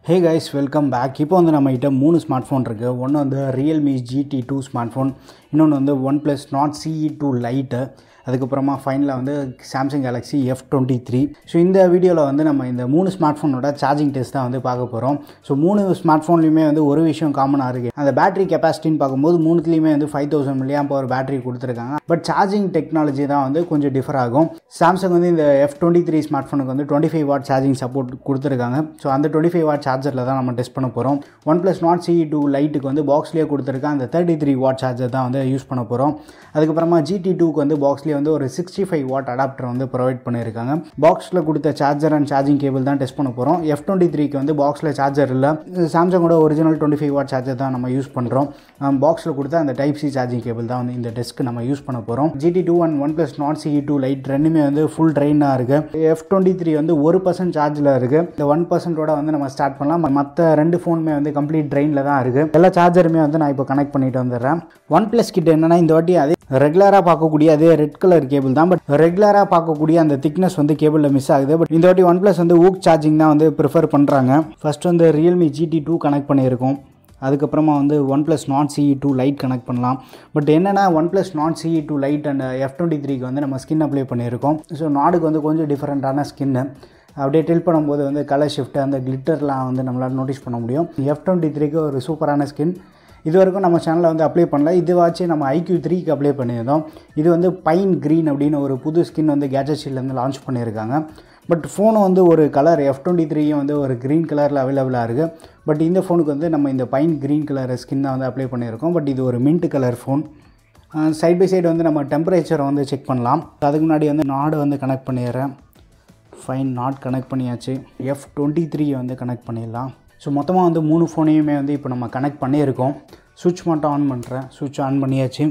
hey guys welcome back இப்போ வந்து நம்மகிட்ட மூணு ஸ்மார்ட் ஃபோன் இருக்குது ஒன்று வந்து Realme GT two smartphone இன்னொன்று வந்து one plus Nord CE two lite அதுக்கப்புறமா ஃபைனலாக வந்து Samsung Galaxy F twenty three so இந்த வீடியோவில் வந்து நம்ம இந்த மூணு ஸ்மார்ட் ஃபோனோட சார்ஜிங் டெஸ்ட் தான் வந்து பார்க்க போகிறோம் ஸோ மூணு ஸ்மார்ட் ஃபோன்லையுமே வந்து ஒரு விஷயம் காமனாக இருக்குது அந்த பேட்டரி கெப்பாசிட்டின்னு பார்க்கும்போது மூணுத்துலேயுமே வந்து five thousand milliamp power battery கொடுத்துருக்காங்க பட் சார்ஜிங் டெக்னாலஜி தான் வந்து கொஞ்சம் டிஃபர் ஆகும் சாம்சங் வந்து இந்த எஃப் டுவெண்ட்டி த்ரீ ஸ்மார்ட் ஃபோனுக்கு வந்து twenty five watt charging support கொடுத்துருக்காங்க ஸோ அந்த டுவெண்ட்டி ஃபைவ் வாட் சார்ஜரில் தான் நம்ம டெஸ்ட் பண்ண போகிறோம் one plus Nord C two லைட்டுக்கு வந்து பாக்ஸ்லேயே கொடுத்துருக்க அந்த தேர்ட்டி த்ரீ வாட் சார்ஜர் தான் வந்து யூஸ் பண்ண போகிறோம் அதுக்கப்புறமா ஜிடி டூக்கு வந்து பாக்ஸ்லேயே வந்து ஒரு சிக்ஸ்டி ஃபைவ் வாட் அடாப்டர் வந்து ப்ரொவைட் பண்ணியிருக்காங்க பாக்ஸில் கொடுத்த சார்ஜர் அண்ட் சார்ஜிங் கேபிள் தான் டெஸ்ட் பண்ண போகிறோம் எஃப் டுவெண்ட்டி த்ரீக்கு வந்து பாக்ஸில் சார்ஜர் இல்லை சாம்சங்கோட original twenty five watt charger தான் நம்ம யூஸ் பண்ணுறோம் பாக்ஸில் கொடுத்த அந்த டைப் சி சார்ஜிங் கேபிள் தான் வந்து இந்த டெஸ்க்கு நம்ம யூஸ் பண்ண போகிறோம் GT two and one plus Nord CE two lite ரெண்டுமே வந்து ஃபுல் ட்ரெயினாக இருக்குது எஃப் டுவெண்ட்டி த்ரீ வந்து ஒரு பர்சன்ட் சார்ஜில் இருக்குது இந்த ஒன் பர்சன்ட்டோட வந்து நம்ம ஸ்டார்ட் பண்ணலாம் மற்ற ரெண்டு ஃபோனுமே வந்து கம்ப்ளீட் ட்ரெயினில் தான் இருக்குது எல்லா சார்ஜருமே வந்து நான் இப்போ கனெக்ட் பண்ணிட்டு வந்துடுறேன் ஒன் ப்ளஸ் கிட்ட என்னன்னா இந்த வாட்டி அதே ரெகுலராக பார்க்கக்கூடிய அதே ரெட் கலர் கேபிள் தான் பட் ரெகுலராக பார்க்கக்கூடிய அந்த திக்னஸ் வந்து கேபிளில் மிஸ் ஆகுது பட் இந்த வாட்டி ஒன் ப்ளஸ் வந்து ஊக் சார்ஜிங் தான் வந்து ப்ரிஃபர் பண்ணுறாங்க ஃபர்ஸ்ட் வந்து ரியல்மி ஜிடி டூ கனெக்ட் பண்ணியிருக்கோம் அதுக்கப்புறமா வந்து one plus Nord CE two lite connect பண்ணலாம் பட் என்னென்னா one plus Nord CE two lite and F twenty த்ரீக்கு வந்து நம்ம ஸ்கின் அப்ளை பண்ணியிருக்கோம் ஸோ நாடுக்கு வந்து கொஞ்சம் டிஃப்ரெண்ட்டான ஸ்கின்னு அப்படியே டில் பண்ணும்போது வந்து கலர் ஷிஃப்ட் அந்த கிளிட்டர்லாம் வந்து நம்மளால் நோட்டீஸ் பண்ண முடியும் எஃப் டுவெண்ட்டி த்ரீக்கு ஒரு சூப்பரான ஸ்கின் இது வரைக்கும் நம்ம சேனலில் வந்து அப்ளை பண்ணல இதுவாச்சு நம்ம ஐக்யூ த்ரீக்கு அப்ளை பண்ணியிருந்தோம் இது வந்து பைன் க்ரீன் அப்படின்னு ஒரு புது ஸ்கின் வந்து கேஜெட்ஸிலேருந்து லான்ச் பண்ணியிருக்காங்க பட் ஃபோனு வந்து ஒரு கலர் எஃப் டுவெண்ட்டி த்ரீயும் வந்து ஒரு க்ரீன் கலரில் அவைலபிளாக இருக்குது பட் இந்த ஃபோனுக்கு வந்து நம்ம இந்த பைன் க்ரீன் கலர் ஸ்கின் தான் வந்து அப்ளை பண்ணியிருக்கோம் பட் இது ஒரு mint colour phone side by side வந்து நம்ம டெம்பரேச்சரை வந்து செக் பண்ணலாம் அதுக்கு முன்னாடி வந்து நாடு வந்து கனெக்ட் பண்ணிடுறேன் ஃபைன் நாட் கனெக்ட் பண்ணியாச்சு எஃப் டுவெண்ட்டி த்ரீ வந்து கனெக்ட் பண்ணிடலாம் ஸோ மொத்தமாக வந்து மூணு ஃபோனையுமே வந்து இப்போ நம்ம கனெக்ட் பண்ணியிருக்கோம் சுவிட்ச் மட்டும் ஆன் பண்ணுறேன் சுவிட்ச் ஆன் பண்ணியாச்சு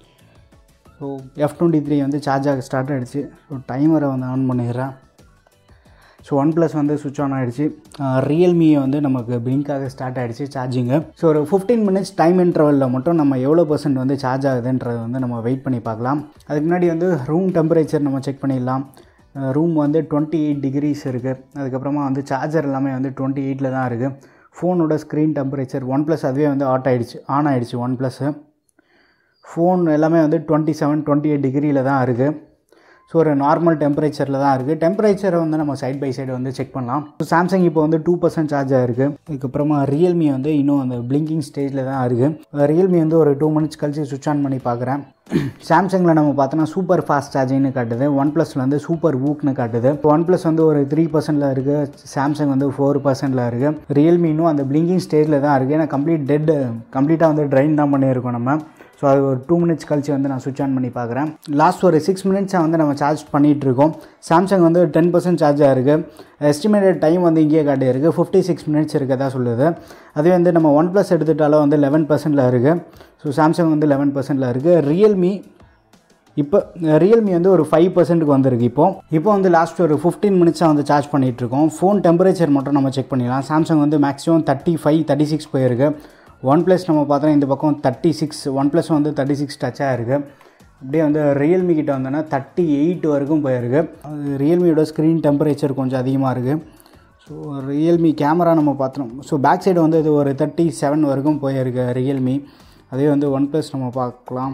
ஸோ எஃப் டுவெண்ட்டி த்ரீ வந்து சார்ஜ் ஆக ஸ்டார்ட் ஆகிடுச்சு ஸோ டைமரை வந்து ஆன் பண்ணிடுறேன் ஸோ ஒன் ப்ளஸ் வந்து சுவிட்ச் ஆன் ஆகிடுச்சு ரியல்மியை வந்து நமக்கு பிளிங்காக ஸ்டார்ட் ஆகிடுச்சு சார்ஜிங்கு ஸோ ஒரு ஃபிஃப்டீன் மினிட்ஸ் டைம் இன்டர்வலில் மட்டும் நம்ம எவ்வளோ பர்சன்ட் வந்து சார்ஜ் ஆகுதுன்றது வந்து நம்ம வெயிட் பண்ணி பார்க்கலாம் அதுக்கு முன்னாடி வந்து ரூம் டெம்பரேச்சர் நம்ம செக் பண்ணிடலாம் ரூம் வந்து டுவெண்ட்டி எயிட் டிகிரிஸ் இருக்குது அதுக்கப்புறமா வந்து சார்ஜர் எல்லாமே வந்து டுவெண்ட்டி எயிட்டில் தான் இருக்குது ஃபோனோட ஸ்க்ரீன் டெம்பரேச்சர் ஒன் ப்ளஸ் அதுவே வந்து ஆட் ஆகிடுச்சு ஆன் ஆகிடுச்சு ஒன் ப்ளஸ்ஸு ஃபோன் எல்லாமே வந்து டுவெண்ட்டி செவன் டுவெண்ட்டி எயிட் டிகிரியில் தான் இருக்குது ஸோ ஒரு நார்மல் டெம்பரேச்சரில் தான் இருக்குது டெம்பரேச்சரை வந்து நம்ம சைட் பை சைடு வந்து செக் பண்ணலாம் ஸோ சாம்சங் இப்போ வந்து டூ பர்சன்ட் சார்ஜ் ஆகிருக்கு அதுக்கப்புறமா ரியல்மி வந்து இன்னும் அந்த பிளிங்கிங் ஸ்டேஜில் தான் இருக்குது ரியல்மி வந்து ஒரு டூ மினிட்ஸ் கழிச்சு சுவிச் ஆன் பண்ணி பார்க்குறேன் சாம்சங்கில் நம்ம பார்த்தோன்னா சூப்பர் ஃபாஸ்ட் சார்ஜிங்னு காட்டுது ஒன் ப்ளஸில் வந்து சூப்பர் ஊக்னு காட்டுது ஒன் ப்ளஸ் வந்து ஒரு த்ரீ பர்சன்டில் இருக்குது சாம்சங் வந்து ஃபோர் பர்சன்டில் இருக்குது ரியல்மி இன்னும் அந்த பிளிங்கிங் ஸ்டேஜில் தான் இருக்குது ஏன்னா கம்ப்ளீட் டெட் கம்ப்ளீட்டாக வந்து ட்ரைன் தான் பண்ணியிருக்கோம் நம்ம ஸோ அது ஒரு டூ மினிட்ஸ் கழிச்சு வந்து நான் சுவிச் ஆன் பண்ணி பார்க்குறேன் லாஸ்ட் ஒரு சிக்ஸ் மினிட்ஸாக வந்து நம்ம சார்ஜ் பண்ணிகிட்டு இருக்கோம் சாம்சங் வந்து டென் பர்சன்ட் சார்ஜாக இருக்குது எஸ்டிமேட்டட் டைம் வந்து இங்கேயே காட்டியிருக்கு ஃபிஃப்டி சிக்ஸ் மினிட்ஸ் இருக்கதா சொல்லுது அதே வந்து நம்ம ஒன் ப்ளஸ் எடுத்துட்டாலும் வந்து லெவன் பர்சன்ட்டில் இருக்குது ஸோ சாம்சங் வந்து லெவன் பர்சன்ட்டில் இருக்குது ரியல்மி இப்போ ரியல்மி வந்து ஒரு ஃபைவ் பர்சன்ட்டுக்கு வந்திருக்கு இப்போ இப்போ வந்து லாஸ்ட் ஒரு ஃபிஃப்டீன் மினிட்ஸாக வந்து சார்ஜ் பண்ணிகிட்டு இருக்கோம் ஃபோன் டெம்பரேச்சர் மட்டும் நம்ம செக் பண்ணிடலாம் சாம்சங் வந்து maximum thirty five thirty six போயிருக்கு ஒன் ப்ளஸ் நம்ம பார்த்தோன்னா இந்த பக்கம் தேர்ட்டி சிக்ஸ் ஒன் ப்ளஸ் வந்து தேர்ட்டி சிக்ஸ் டச்சாக இருக்குது அப்படியே வந்து ரியல்மி கிட்ட வந்தோன்னா தேர்ட்டி எயிட் வரைக்கும் போயிருக்கு அது ரியல்மியோட ஸ்க்ரீன் டெம்பரேச்சர் கொஞ்சம் அதிகமாக இருக்குது ஸோ ரியல்மி கேமரா நம்ம பார்த்தோம் ஸோ பேக் சைடு வந்து இது ஒரு தேர்ட்டி செவன் வரைக்கும் போயிருக்கு ரியல்மி அதே வந்து ஒன் ப்ளஸ் நம்ம பார்க்கலாம்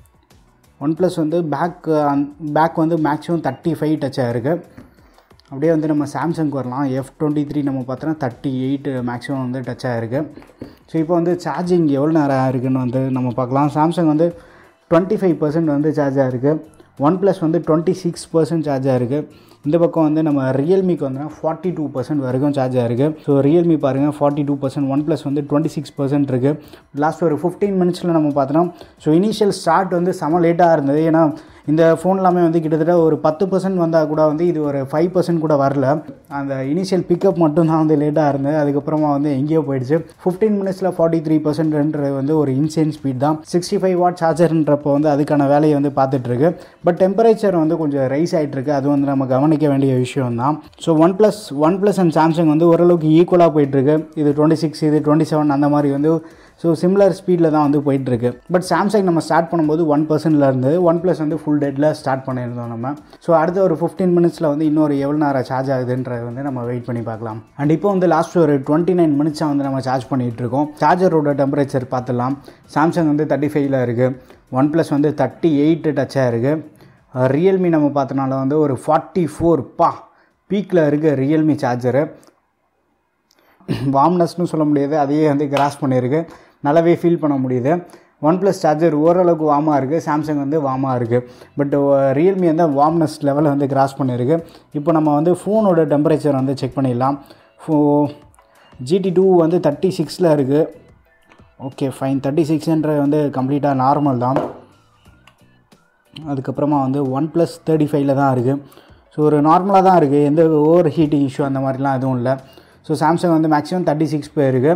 ஒன் ப்ளஸ் வந்து பேக் பேக் வந்து மேக்ஸிமம் தேர்ட்டி ஃபைவ் டச்சாக இருக்குது அப்படியே வந்து நம்ம சாம்சங்க்கு வரலாம் எஃப் டுவெண்ட்டி த்ரீ நம்ம பார்த்தோன்னா தேர்ட்டி எயிட் மேக்ஸிமம் வந்து டச் ஆகிருக்கு ஸோ இப்போ வந்து சார்ஜிங் எவ்வளோ நேரம் ஆயிருக்குன்னு வந்து நம்ம பார்க்கலாம் சாம்சங் வந்து டுவெண்ட்டி ஃபைவ் பர்சன்ட் வந்து சார்ஜ் ஆகிருக்கு ஒன் ப்ளஸ் வந்து டுவெண்ட்டி சிக்ஸ் பர்சன்ட் சார்ஜ் ஆகிருக்கு இந்த பக்கம் வந்து நம்ம ரியல்மிக்கு வந்தோம்னா ஃபார்ட்டி டூ பர்சன்ட் வரைக்கும் சார்ஜ் ஆகிருக்கு ஸோ ரியல்மி பாருங்கள் forty two percent one plus வந்து டுவெண்ட்டி சிக்ஸ் பர்சன்ட் இருக்குது லாஸ்ட் ஒரு ஃபிஃப்டீன் மினிட்ஸில் நம்ம பார்த்தோன்னா ஸோ இனிஷியல் ஸ்டார்ட் வந்து செம லேட்டாக இருந்தது ஏன்னா இந்த ஃபோன் எல்லாமே வந்து கிட்டத்தட்ட ஒரு பத்து பர்சன்ட் வந்தால் கூட வந்து இது ஒரு ஃபைவ் பர்சன்ட் கூட வரல அந்த இனிஷியல் பிக்கப் மட்டும் தான் வந்து லேட்டாக இருந்தது அதுக்கப்புறமா வந்து எங்கேயோ போயிடுச்சு ஃபிஃப்டீன் மினிட்ஸில் ஃபார்ட்டி த்ரீ பர்சன்ட்ன்றது வந்து ஒரு இன்சேன் ஸ்பீட் தான் சிக்ஸ்டி ஃபைவ் வாட் சார்ஜர்ன்றப்போ வந்து அதுக்கான வேலையை வந்து பார்த்துட்ருக்கு பட் டெம்பரேச்சர் வந்து கொஞ்சம் ரைஸ் ஆகிட்டு இருக்கு அது வந்து நம்ம கவனிக்க வேண்டிய விஷயம் தான் so OnePlus OnePlus and Samsung வந்து ஓரளவுக்கு ஈக்குவலாக போயிட்டுருக்கு இது டுவெண்ட்டி சிக்ஸ் இது டுவெண்ட்டி செவன் அந்த மாதிரி வந்து ஸோ சிமிலர் ஸ்பீடில் தான் வந்து போயிட்டுருக்கு பட் சாம்சங் நம்ம ஸ்டார்ட் பண்ணும்போது ஒன் இருந்து ஒன் ப்ளஸ் வந்து ஃபுல் டேட்டில் ஸ்டார்ட் பண்ணியிருந்தோம் நம்ம ஸோ அடுத்த ஒரு ஃபிஃப்டீன் மினிட்ஸில் வந்து இன்னொரு எவ்வளோ நேரம் சார்ஜ் ஆகுதுன்றது வந்து நம்ம வெயிட் பண்ணி பார்க்கலாம் அண்ட் இப்போ வந்து லாஸ்ட் ஒரு டுவெண்ட்டி நைன் மினிட்ஸாக வந்து நம்ம சார்ஜ் பண்ணிகிட்டு இருக்கோம் சார்ஜரோட டெம்பரேச்சர் பார்த்துலாம் சாம்சங் வந்து தேர்ட்டி ஃபைவ்ல இருக்குது ஒன் ப்ளஸ் வந்து தேர்ட்டி எயிட் டச்சாக இருக்குது ரியல்மி நம்ம பார்த்தனால வந்து ஒரு ஃபார்ட்டி ஃபோர் பா பீக்கில் இருக்குது ரியல்மி சார்ஜரு வார்ம்னஸ்னு சொல்ல முடியாது அதையே வந்து கிராஸ் பண்ணியிருக்கு நல்லாவே ஃபீல் பண்ண முடியுது ஒன் ப்ளஸ் சார்ஜர் ஓரளவுக்கு வார்மாக இருக்குது சாம்சங் வந்து வார்மாக இருக்குது பட் ரியல்மி வந்து வார்ம்னஸ் லெவலை வந்து கிராஸ் பண்ணியிருக்கு இப்போ நம்ம வந்து ஃபோனோட டெம்பரேச்சர் வந்து செக் பண்ணிடலாம் ஃபோ ஜிடி டூ வந்து தேர்ட்டி சிக்ஸில் இருக்குது ஓகே ஃபைன் தேர்ட்டி சிக்ஸ்ன்றது வந்து கம்ப்ளீட்டாக நார்மல் தான் அதுக்கப்புறமா வந்து ஒன் ப்ளஸ் தேர்ட்டி ஃபைவ்ல தான் இருக்குது ஸோ ஒரு நார்மலாக தான் இருக்குது எந்த ஓவர் ஹீட்டிங் இஷ்யூ அந்த மாதிரிலாம் எதுவும் இல்லை ஸோ சாம்சங் வந்து மேக்ஸிமம் தேர்ட்டி சிக்ஸ் போயிருக்கு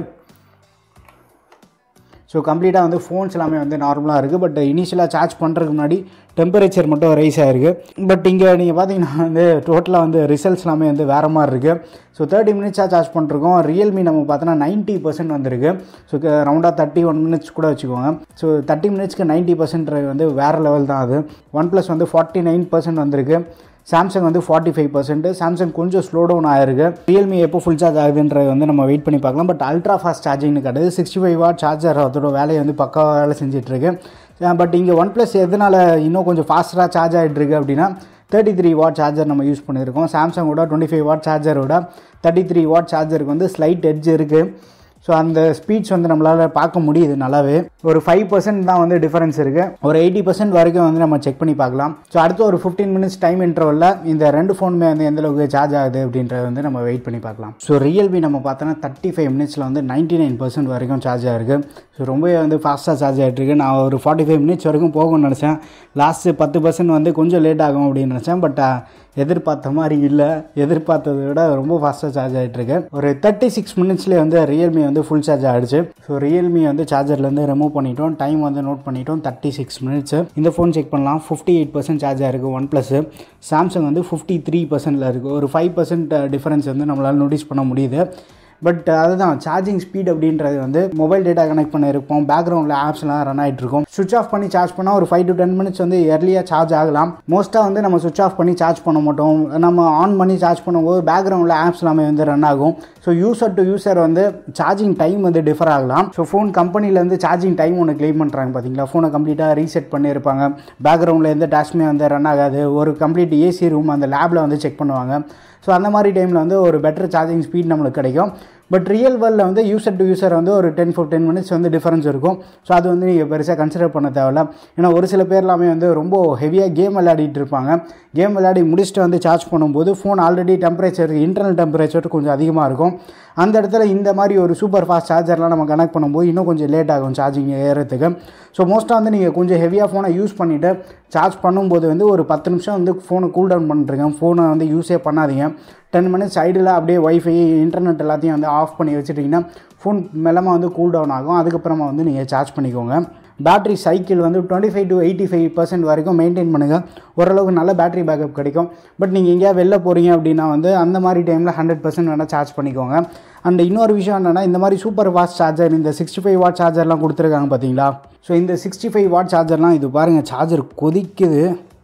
ஸோ கம்ப்ளீட்டாக வந்து ஃபோன்ஸ் எல்லாமே வந்து நார்மலாக இருக்குது பட் இனிஷியலாக சார்ஜ் பண்ணுறதுக்கு முன்னாடி டெம்பரேச்சர் மட்டும் ரைஸ் ஆகிருக்கு பட் இங்கே நீங்கள் பார்த்தீங்கன்னா வந்து டோட்டலாக வந்து ரிசல்ட்ஸ் எல்லாமே வந்து வேறு மாதிரி இருக்குது ஸோ தேர்ட்டி மினிட்ஸாக சார்ஜ் பண்ணிருக்கோம் ரியல்மி நம்ம பார்த்தோன்னா நைன்ட்டி பர்சன்ட் வந்திருக்கு ஸோ ரவுண்டாக தேர்ட்டி ஒன் மினிட்ஸ் கூட வச்சுக்கோங்க ஸோ தேர்ட்டி மினிட்ஸ்க்கு நைன்ட்டி பர்சன்ட் வந்து வேறு லெவல் தான் அது ஒன் ப்ளஸ் வந்து ஃபார்ட்டி நைன் பர்சன்ட் வந்திருக்கு சாம்சங் வந்து ஃபார்ட்டி ஃபைவ் பர்சன்ட் சாம்சங் கொஞ்சம் ஸ்லோ டவுன் ஆயிருக்கு ரியல்மி எப்போ ஃபுல் சார்ஜ் ஆகுதுன்றது வந்து நம்ம வெயிட் பண்ணி பார்க்கலாம் பட் அல்ட்ரா ஃபாஸ்ட் சார்ஜிங்னு கிடையாது சிக்ஸ்டி ஃபைவ் வாட் சார்ஜர் அதோட வேலையை வந்து பக்காவாக வேலை செஞ்சிட்ருக்கு பட் இங்கே ஒன் ப்ளஸ் எதனால் இன்னும் கொஞ்சம் ஃபாஸ்ட்டாக சார்ஜ் ஆகிட்டு இருக்கு அப்படின்னா தேர்ட்டி த்ரீ வாட் சார்ஜர் நம்ம யூஸ் பண்ணியிருக்கோம் சாம்சங்கோட டுவெண்ட்டி ஃபைவ் வாட் சார்ஜரோட தேர்ட்டி த்ரீ வாட் சார்ஜருக்கு வந்து ஸ்லைட் எட்ஜ் இருக்குது ஸோ அந்த ஸ்பீட்ஸ் வந்து நம்மளால் பார்க்க முடியுது நல்லாவே ஒரு ஃபைவ் பர்சன்ட் தான் வந்து டிஃபரன்ஸ் இருக்குது ஒரு எயிட்டி பர்சன்ட் வரைக்கும் வந்து நம்ம செக் பண்ணி பார்க்கலாம் ஸோ அடுத்து ஒரு ஃபிஃப்டீன் மினிட்ஸ் டைம் இன்டர்வலில் இந்த ரெண்டு ஃபோனுமே வந்து எந்த அளவுக்கு சார்ஜ் ஆகுது அப்படின்றத வந்து நம்ம வெயிட் பண்ணி பார்க்கலாம் ஸோ ரியல்மி நம்ம பார்த்தோன்னா தேர்ட்டி ஃபைவ் மினிட்ஸில் வந்து நைன்ட்டி நைன் பர்சன்ட் வரைக்கும் சார்ஜ் ஆகிருக்கு ஸோ ரொம்பவே வந்து ஃபாஸ்ட்டாக சார்ஜ் ஆகிட்டு இருக்கு நான் ஒரு ஃபார்ட்டி ஃபைவ் மினிட்ஸ் வரைக்கும் போகும்னு நினச்சேன் லாஸ்ட்டு பத்து பர்சன்ட் வந்து கொஞ்சம் லேட் ஆகும் அப்படின்னு நினச்சேன் பட் எதிர்பார்த்த மாதிரி இல்லை எதிர்பார்த்ததை விட ரொம்ப ஃபாஸ்ட்டாக சார்ஜ் ஆகிட்டுருக்கு ஒரு தேர்ட்டி சிக்ஸ் மினிட்ஸ்லேயே வந்து ரியல்மி வந்து ஃபுல் சார்ஜ் ஆகிடுச்சு ஸோ ரியல்மி வந்து சார்ஜர்லேருந்து ரிமூவ் பண்ணிட்டோம் டைம் வந்து நோட் பண்ணிட்டோம் தேர்ட்டி சிக்ஸ் மினிட்ஸ் இந்த ஃபோன் செக் பண்ணலாம் ஃபிஃப்டி எயிட் பர்சன்ட் சார்ஜாக இருக்குது ஒன் ப்ளஸ்ஸு சாம்சங் வந்து ஃபிஃப்டி த்ரீ பர்சன்ட்டில் இருக்குது ஒரு ஃபைவ் பர்சன்ட் டிஃபரன்ஸ் வந்து நம்மளால் நோட்டீஸ் பண்ண முடியுது பட் அதுதான் சார்ஜிங் ஸ்பீட் அப்படின்றது வந்து மொபைல் டேட்டா கனெக்ட் பண்ணியிருப்போம் பேக்ரவுண்டில் ஆப்ஸ்லாம் ரன் ஆகிட்டு இருக்கும் சுவிச் ஆஃப் பண்ணி சார்ஜ் பண்ணால் ஒரு ஃபைவ் டு டென் மினிட்ஸ் வந்து எர்லியாக சார்ஜ் ஆகலாம் மோஸ்ட்டாக வந்து நம்ம சுவிச் ஆஃப் பண்ணி சார்ஜ் பண்ண மாட்டோம் நம்ம ஆன் பண்ணி சார்ஜ் பண்ணும்போது பேக்ரவுண்டில் ஆப்ஸ் எல்லாமே வந்து ரன் ஆகும் ஸோ யூசர் டு யூசர் வந்து சார்ஜிங் டைம் வந்து டிஃபர் ஆகலாம் ஸோ ஃபோன் கம்பெனிலேருந்து சார்ஜிங் டைம் ஒன்று கிளைம் பண்ணுறாங்க பார்த்தீங்களா ஃபோனை கம்ப்ளீட்டாக ரீசெட் பண்ணியிருப்பாங்க பேக்ரவுண்டில் எந்த டாஸ்க்குமே வந்து ரன் ஆகாது ஒரு கம்ப்ளீட் ஏசி ரூம் அந்த லேபில் வந்து செக் பண்ணுவாங்க ஸோ அந்த மாதிரி டைமில் வந்து ஒரு பெட்டர் சார்ஜிங் ஸ்பீட் நம்மளுக்கு கிடைக்கும் பட் ரியல் வேர்ல்டில் வந்து யூசர் டு யூசர் வந்து ஒரு டென் ஃபிஃப்டீன் மினிட்ஸ் வந்து டிஃபரன்ஸ் இருக்கும் ஸோ அது வந்து நீங்கள் பெருசாக கன்சிடர் பண்ண தேவையில்ல ஏன்னா ஒரு சில பேர் எல்லாமே வந்து ரொம்ப ஹெவியாக கேம் விளையாடிட்டு இருப்பாங்க கேம் விளையாடி முடிச்சுட்டு வந்து சார்ஜ் பண்ணும்போது phone already temperature internal temperature கொஞ்சம் அதிகமாக இருக்கும் அந்த இடத்துல இந்த மாதிரி ஒரு சூப்பர் ஃபாஸ்ட் சார்ஜர்லாம் நம்ம கனெக்ட் பண்ணும்போது இன்னும் கொஞ்சம் லேட் ஆகும் சார்ஜிங் ஏறதுக்கு ஸோ மோஸ்ட்டாக வந்து நீங்கள் கொஞ்சம் ஹெவியாக ஃபோனை யூஸ் பண்ணிவிட்டு சார்ஜ் பண்ணும்போது வந்து ஒரு பத்து நிமிஷம் வந்து ஃபோனை கூல் டவுன் பண்ணுறீங்க ஃபோனை வந்து யூஸே பண்ணாதீங்க டென் மினிட்ஸ் சைடில் அப்படியே ஒய்ஃபை இன்டர்நெட் எல்லாத்தையும் வந்து ஆஃப் பண்ணி வச்சுட்டிங்கன்னா ஃபோன் மெல்லமாக வந்து கூல் டவுன் ஆகும் அதுக்கப்புறமா வந்து நீங்கள் சார்ஜ் பண்ணிக்கோங்க பேட்டரி சைக்கிள் வந்து twenty five to eighty five percent வரைக்கும் மெயின்டைன் பண்ணுங்கள் ஓரளவுக்கு நல்ல பேட்டரி பேக்கப் கிடைக்கும் பட் நீங்கள் எங்கேயா வெளில போகிறீங்க அப்படின்னா வந்து அந்த மாதிரி டைமில் ஹண்ட்ரட் பர்சன்ட் வேணால் சார்ஜ் பண்ணிக்கோங்க அண்ட் இன்னொரு விஷயம் என்னென்னா இந்த மாதிரி சூப்பர் ஃபாஸ்ட் சார்ஜர் இந்த சிக்ஸ்டி ஃபைவ் வாட் சார்ஜர்லாம் கொடுத்துருக்காங்க பார்த்தீங்களா ஸோ இந்த சிக்ஸ்டி ஃபைவ் வாட் சார்ஜர்லாம் இது பாருங்கள் சார்ஜர் கொதிக்குது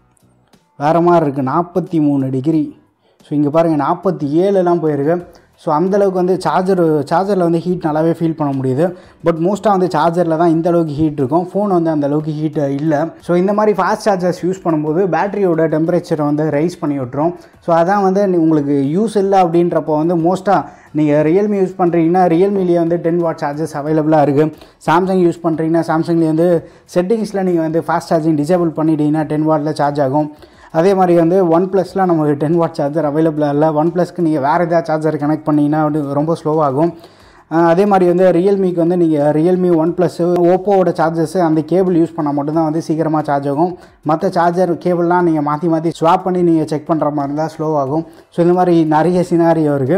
வேறு மாதிரி இருக்குது நாற்பத்தி மூணு டிகிரி ஸோ இங்கே பாருங்கள் நாற்பத்தி ஏழுலாம் போயிருக்கு ஸோ அந்தளவுக்கு வந்து சார்ஜர் சார்ஜரில் வந்து ஹீட் நல்லாவே ஃபீல் பண்ண முடியுது பட் மோஸ்ட்டாக வந்து சார்ஜரில் தான் இந்த அளவுக்கு ஹீட் இருக்கும் ஃபோன் வந்து அந்த அளவுக்கு ஹீட் இல்லை ஸோ இந்த மாதிரி ஃபாஸ்ட் சார்ஜர்ஸ் யூஸ் பண்ணும்போது பேட்டரியோட டெம்பரேச்சரை வந்து ரைஸ் பண்ணி விட்டுரும் ஸோ அதான் வந்து நீ- உங்களுக்கு யூஸ் இல்லை அப்படின்றப்போ வந்து மோஸ்ட்டாக நீங்கள் ரியல்மி யூஸ் பண்ணுறீங்கன்னா ரியல்மிலேயே வந்து டென் வாட் சார்ஜஸ் அவைலபிளாக இருக்குது சாம்சங் யூஸ் பண்ணுறீங்கன்னா சாம்சங்லேயே வந்து செட்டிங்ஸில் நீங்கள் வந்து ஃபாஸ்ட் சார்ஜிங் டிசேபிள் பண்ணிட்டீங்கன்னா டென் வாட்டில் சார்ஜ் ஆகும் அதே மாதிரி வந்து ஒன் ப்ளஸில் நமக்கு டென் வாட் சார்ஜர் அவைலபிளாக இல்லை ஒன் ப்ளஸ்க்கு நீங்கள் வேறு ஏதாவது சார்ஜர் கனெக்ட் பண்ணிங்கன்னா வந்து ரொம்ப ஸ்லோவாகும் அஹ் அதே மாதிரி வந்து ரியல்மிக்கு வந்து நீங்கள் ரியல்மி ஒன் ப்ளஸ் ஓப்போவோட சார்ஜஸ் அந்த கேபிள் யூஸ் பண்ணால் மட்டும்தான் வந்து சீக்கிரமாக சார்ஜ் ஆகும் மற்ற சார்ஜர் கேபிள்லாம் நீங்கள் மாற்றி மாற்றி ஸ்வாப் பண்ணி நீங்கள் செக் பண்ணுற மாதிரி இருந்தால் ஸ்லோ ஆகும் ஸோ இந்த மாதிரி நிறைய சினாரியோ இருக்குது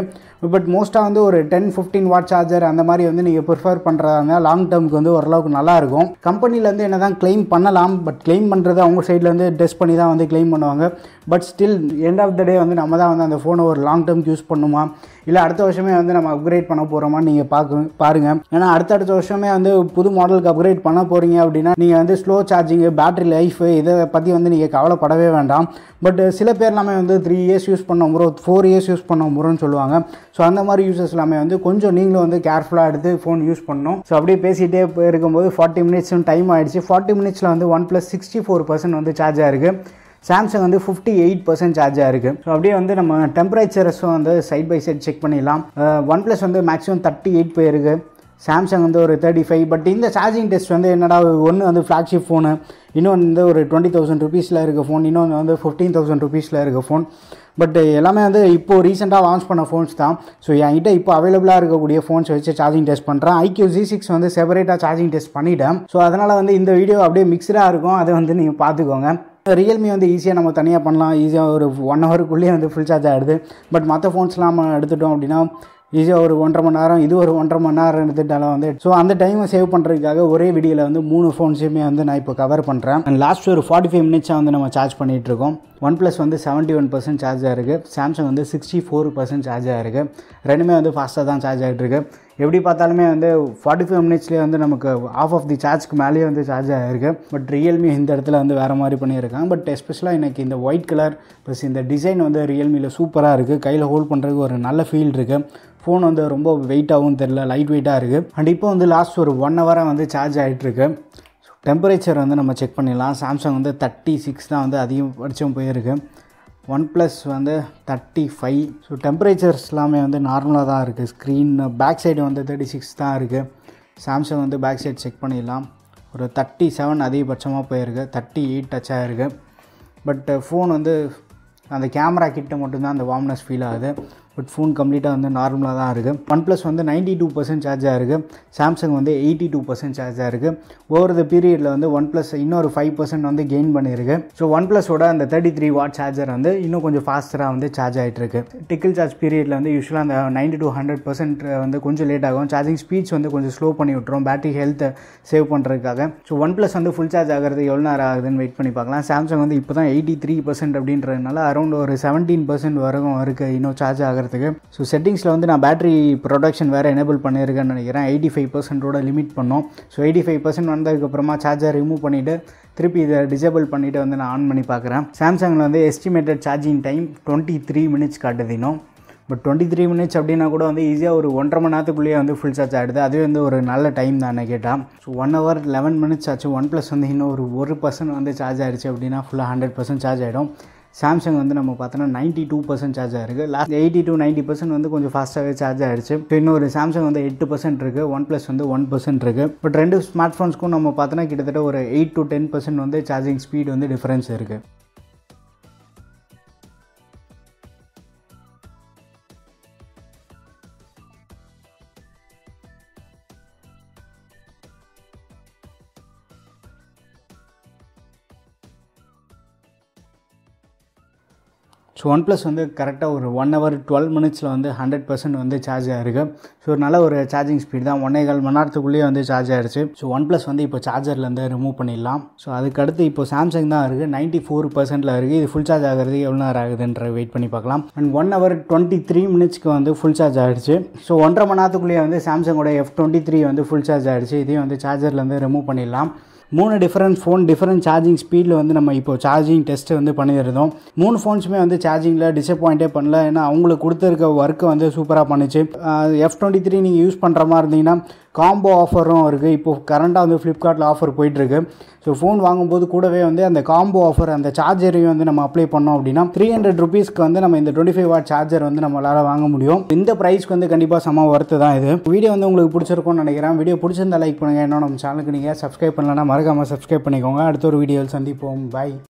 பட் மோஸ்ட்டாக வந்து ஒரு டென் ஃபிஃப்டீன் வாட் சார்ஜர் அந்த மாதிரி வந்து நீங்கள் ப்ரிஃபர் பண்ணுறதா இருந்தால் லாங் டேர்முக்கு வந்து ஓரளவுக்கு நல்லாயிருக்கும் கம்பெனிலேருந்து என்ன தான் கிளைம் பண்ணலாம் பட் கிளைம் பண்ணுறது அவங்க சைட்லேருந்து டெஸ்ட் பண்ணி தான் வந்து கிளைம் பண்ணுவாங்க but still end of the day வந்து நம்ம தான் வந்து அந்த ஃபோனை ஒரு லாங் டேர்ம்க்கு யூஸ் பண்ணுமா இல்லை அடுத்த வருஷமே வந்து நம்ம அப்கிரேட் பண்ண போகிறோமா நீங்கள் பார்க்க பாருங்கள் ஏன்னா அடுத்தடுத்த வருஷமே வந்து புது மாடலுக்கு அப்கிரேட் பண்ண போகிறீங்க அப்படின்னா நீங்கள் வந்து ஸ்லோ சார்ஜிங்கு பேட்டரி லைஃப் இதை பற்றி வந்து நீங்கள் கவலைப்படவே வேண்டாம் பட் சில பேர் எல்லாமே வந்து த்ரீ இயர்ஸ் யூஸ் பண்ண முறை ஃபோர் இயர்ஸ் யூஸ் பண்ண முறைன்னு சொல்லுவாங்க ஸோ அந்த மாதிரி யூசர்ஸ் எல்லாமே வந்து கொஞ்சம் நீங்களும் வந்து கேர்ஃபுல்லாக எடுத்து ஃபோன் யூஸ் பண்ணணும் ஸோ அப்படியே பேசிகிட்டே இருக்கும்போது ஃபார்ட்டி மினிட்ஸும் டைம் ஆகிடுச்சு ஃபார்ட்டி மினிட்ஸில் வந்து one OnePlus sixty four percent வந்து சார்ஜ் ஆயிருக்கு சாம்சங் வந்து ஃபிஃப்டி எயிட் பர்சன்ட் சார்ஜாக இருக்குது ஸோ அப்படியே வந்து நம்ம டெம்பரேச்சர்ஸும் வந்து சைட் பை சைட் செக் பண்ணிடலாம் ஒன் ப்ளஸ் வந்து மேக்ஸிமம் தேர்ட்டி எயிட் போயிருக்கு சாம்சங் வந்து ஒரு தேர்ட்டி ஃபைவ் பட் இந்த சார்ஜிங் டெஸ்ட் வந்து என்னடா ஒன்று வந்து ஃப்ளாக்ஷிப் ஃபோனு இன்னொன்று வந்து ஒரு டுவெண்ட்டி தௌசண்ட் ருபீஸில் இருக்க ஃபோன் இன்னொன்று வந்து ஃபிஃப்டீன் தௌசண்ட் ருபீஸில் இருக்க ஃபோன் பட் எல்லாமே வந்து இப்போது ரீசெண்டாக லான்ச் பண்ண ஃபோன்ஸ் தான் ஸோ என்கிட்ட இப்போ அவைலபிளாக இருக்கக்கூடிய ஃபோன்ஸ் வச்சு சார்ஜிங் டெஸ்ட் பண்ணுறேன் ஐக்யூ ஜி சிக்ஸ் வந்து செப்பரேட்டாக சார்ஜிங் டெஸ்ட் பண்ணிட்டேன் ஸோ அதனால் வந்து இந்த வீடியோ அப்படியே மிக்சடாக இருக்கும் அதை வந்து நீங்கள் பார்த்துக்கோங்க ரியல்மி வந்து ஈஸியாக நம்ம தனியாக பண்ணலாம் ஈஸியாக ஒரு ஒன் ஹவருக்குள்ளேயே வந்து ஃபுல் சார்ஜ் ஆகிடுது பட் மற்ற ஃபோன்ஸ்லாம் நம்ம எடுத்துட்டோம் அப்படின்னா ஈஸியாக ஒரு ஒன்றரை மணி நேரம் இது ஒரு ஒன்றரை மணி நேரம் எடுத்துட்டாலும் வந்து ஸோ அந்த டைமை சேவ் பண்ணுறதுக்காக ஒரே வீடியோவில் வந்து மூணு ஃபோன்ஸுமே வந்து நான் இப்போ கவர் பண்ணுறேன் அண்ட் லாஸ்ட் ஒரு ஃபார்ட்டி ஃபைவ் மினிட்ஸாக வந்து நம்ம சார்ஜ் பண்ணிகிட்டு இருக்கோம் ஒன் ப்ளஸ் வந்து செவன்ட்டி ஒன் பர்சன்ட் சார்ஜாக இருக்குது சாம்சங் வந்து சிக்ஸ்டி ஃபோர் பர்சன்ட் சார்ஜாக இருக்குது ரெண்டுமே வந்து ஃபாஸ்ட்டாக தான் சார்ஜ் ஆகிட்டு இருக்கு எப்படி பார்த்தாலுமே வந்து ஃபார்ட்டி ஃபைவ் மினிட்ஸ்லேயே வந்து நமக்கு ஆஃப் ஆஃப் தி சார்ஜ்க்கு மேலேயே வந்து சார்ஜ் ஆகிருக்கு பட் ரியல்மி இந்த இடத்துல வந்து வேறு மாதிரி பண்ணியிருக்காங்க பட் எஸ்பெஷலாக எனக்கு இந்த ஒயிட் கலர் ப்ளஸ் இந்த டிசைன் வந்து ரியல்மியில் சூப்பராக இருக்குது கையில் ஹோல்ட் பண்ணுறதுக்கு ஒரு நல்ல ஃபீல் இருக்குது ஃபோன் வந்து ரொம்ப வெயிட்டாகவும் தெரில லைட் வெயிட்டாக இருக்குது அண்ட் இப்போ வந்து லாஸ்ட் ஒரு ஒன் ஹவராக வந்து சார்ஜ் ஆகிட்டுருக்கு டெம்பரேச்சர் வந்து நம்ம செக் பண்ணிடலாம் சாம்சங் வந்து தேர்ட்டி சிக்ஸ் தான் வந்து அதிகபட்சம் போயிருக்கு ஒன் ப்ளஸ் வந்து தேர்ட்டி ஃபைவ் ஸோ டெம்பரேச்சர்ஸ் எல்லாமே வந்து நார்மலாக தான் இருக்குது ஸ்க்ரீன் பேக் சைடு வந்து தேர்ட்டி சிக்ஸ் தான் இருக்குது சாம்சங் வந்து பேக் சைடு செக் பண்ணிடலாம் ஒரு தேர்ட்டி செவன் அதிகபட்சமாக போயிருக்கு தேர்ட்டி எயிட் டச் ஆகிருக்கு பட் ஃபோன் வந்து அந்த கேமரா கிட்ட மட்டும்தான் அந்த வார்ம்னஸ் ஃபீல் ஆகுது பட் ஃபோன் கம்ப்ளீட்டாக வந்து நார்மலாக தான் இருக்குது ஒன் ப்ளஸ் வந்து நைன்ட்டி டூ பர்சன்ட் சார்ஜாக இருக்குது சாம்சங் வந்து எயிட்டி டூ பர்சன்ட் சார்ஜாக இருக்குது ஓவர் த பீரியடில் வந்து ஒன் ப்ளஸ் இன்னொரு ஃபைவ் பர்சன்ட் வந்து கெயின் பண்ணியிருக்கு ஸோ ஒன் ப்ளஸோட அந்த தேர்ட்டி த்ரீ வாட் சார்ஜர் வந்து இன்னும் கொஞ்சம் ஃபாஸ்டராக வந்து சார்ஜ் ஆகிட்டு இருக்கு டிக்கிள் சார்ஜ் பீரியடில் வந்து யூஸ்வலாக அந்த நைன்டி டூ ஹண்ட்ரட் பர்சன்ட் வந்து கொஞ்சம் லேட் ஆகும் சார்ஜிங் ஸ்பீட்ஸ் வந்து கொஞ்சம் ஸ்லோ பண்ணி விட்டுரும் பேட்டரி ஹெல்த்தை சேவ் பண்ணுறதுக்காக ஸோ ஒன் ப்ளஸ் வந்து ஃபுல் சார்ஜ் ஆகிறது எவ்வளோ நேரம் ஆகுதுன்னு வெயிட் பண்ணி பார்க்கலாம் சாம்சங் வந்து இப்போ தான் எயிட்டி த்ரீ பர்சன்ட் அப்படின்றதுனால அரௌண்ட் ஒரு செவன்டீன் பர்சன்ட் வரைக்கும் இருக்குது இன்னும் சார்ஜ் ஆகிறதுக்கு ஸோ செட்டிங்ஸில் வந்து நான் பேட்டரி ப்ரொடக்ஷன் வேறு எனேபிள் பண்ணியிருக்கேன்னு நினைக்கிறேன் எயிட்டி ஃபைவ் பர்சன்ட்டோட லிமிட் பண்ணோம் ஸோ எயிட்டி ஃபைவ் பர்சன்ட் வந்ததுக்கப்புறமா சார்ஜர் ரிமூவ் பண்ணிவிட்டு திருப்பி இதை டிசேபிள் பண்ணிவிட்டு வந்து நான் ஆன் பண்ணி பார்க்குறேன் சாம்சங்கில் வந்து estimated charging time twenty three minutes காட்டுது இன்னும் பட் டுவெண்ட்டி த்ரீ மினிட்ஸ் அப்படின்னா கூட வந்து ஈஸியாக ஒரு ஒன்றரை மணி நேரத்துக்குள்ளேயே வந்து ஃபுல் சார்ஜ் ஆகிடுது அதுவே வந்து ஒரு நல்ல டைம் தான் கேட்டால் so one hour eleven minutes ஆச்சு ஒன் ப்ளஸ் வந்து இன்னும் ஒரு ஒரு பர்சன்ட் வந்து சார்ஜ் ஆகிடுச்சு அப்படின்னா ஃபுல்லாக ஹண்ட்ரட் பர்சன்ட் சார்ஜ் ஆகிடும் சாம்சங் வந்து நம்ம பார்த்தோன்னா நைன்ட்டி டூ பர்சன்ட் சார்ஜ் ஆயிருக்கு last eighty to ninety percent வந்து கொஞ்சம் ஃபாஸ்ட்டாகவே சார்ஜ் ஆகிடுச்சு இப்போ இன்னொரு சாம்சங் வந்து எட்டு பர்சன்ட் இருக்குது ஒன் ப்ளஸ் வந்து ஒன் பர்சன்ட் இருக்குது பட் ரெண்டு ஸ்மார்ட் ஃபோன்ஸ்க்கும் நம்ம பார்த்தோன்னா கிட்டத்தட்ட ஒரு எயிட் டு டென் பர்சன்ட் வந்து சார்ஜிங் ஸ்பீட் வந்து டிஃப்ரென்ஸ் இருக்குது ஸோ ஒன் ப்ளஸ் வந்து கரெக்டாக ஒரு ஒன் ஹவர் டுவெல் மினிட்ஸில் வந்து ஹண்ட்ரட் பர்சன்ட் வந்து சார்ஜ் ஆகிருக்கு ஸோ நல்ல ஒரு சார்ஜிங் ஸ்பீட் தான் ஒன்றே கால் மணி நேரத்துக்குள்ளேயே வந்து சார்ஜ் ஆகிடுச்சு ஸோ ஒன் ப்ளஸ் வந்து இப்போ சார்ஜர்லேருந்து ரிமூவ் பண்ணிடலாம் ஸோ அதுக்கடுத்து இப்போ சாம்சங் தான் இருக்குது நைன்ட்டி ஃபோர் பர்சன்ட்டில் இருக்குது இது ஃபுல் சார்ஜ் ஆகிறது எவ்வளோ நேரம் ஆகுதுன்ற வெயிட் பண்ணி பார்க்கலாம் and one hour twenty three மினிட்ஸ்க்கு வந்து ஃபுல் சார்ஜ் ஆகிடுச்சு ஸோ ஒன்றரை மணி நேரத்துக்குள்ளேயே வந்து சாம்சங்கோட எஃப் டுவெண்ட்டி த்ரீ வந்து ஃபுல் சார்ஜ் ஆகிடுச்சு இதையும் வந்து சார்ஜர்லேருந்து ரிமூவ் பண்ணிடலாம் மூணு டிஃப்ரெண்ட் ஃபோன் டிஃப்ரெண்ட் சார்ஜிங் ஸ்பீடில் வந்து நம்ம இப்போ சார்ஜிங் டெஸ்ட்டு வந்து பண்ணியிருந்தோம் மூணு ஃபோன்ஸுமே வந்து சார்ஜிங்கில் டிசப்பாயிண்டே பண்ணல ஏன்னா அவங்களுக்கு கொடுத்துருக்க ஒர்க்கை வந்து சூப்பராக பண்ணிச்சு எஃப் டுவெண்ட்டி த்ரீ நீங்கள் யூஸ் பண்ணுற மாதிரி இருந்தீங்கன்னா காம்போ ஆஃபரும் இருக்குது இப்போது கரண்ட்டாக வந்து ஃப்ளிப்கார்ட்டில் ஆஃபர் போயிட்டுருக்கு ஸோ ஃபோன் வாங்கும்போது கூடவே வந்து அந்த காம்போ ஆஃபர் அந்த சார்ஜரையும் வந்து நம்ம அப்ளை பண்ணோம் அப்படின்னா த்ரீ ஹண்ட்ரட் ருபீஸ்க்கு வந்து நம்ம இந்த டுவெண்ட்டி ஃபைவ் வாட் சார்ஜர் வந்து நம்மளால் வாங்க முடியும் இந்த ப்ரைஸ்க்கு வந்து கண்டிப்பாக செம ஒர்த்து தான் இது வீடியோ வந்து உங்களுக்கு பிடிச்சிருக்கும்னு நினைக்கிறேன் வீடியோ பிடிச்சிருந்தா லைக் பண்ணுங்கள் இன்னும் நம்ம சேனலுக்கு நீங்கள் சப்ஸ்கிரைப் பண்ணலன்னா மறக்காமல் சப்ஸ்கிரைப் பண்ணிக்கோங்க அடுத்த ஒரு வீடியோவில் சந்திப்போம் பாய்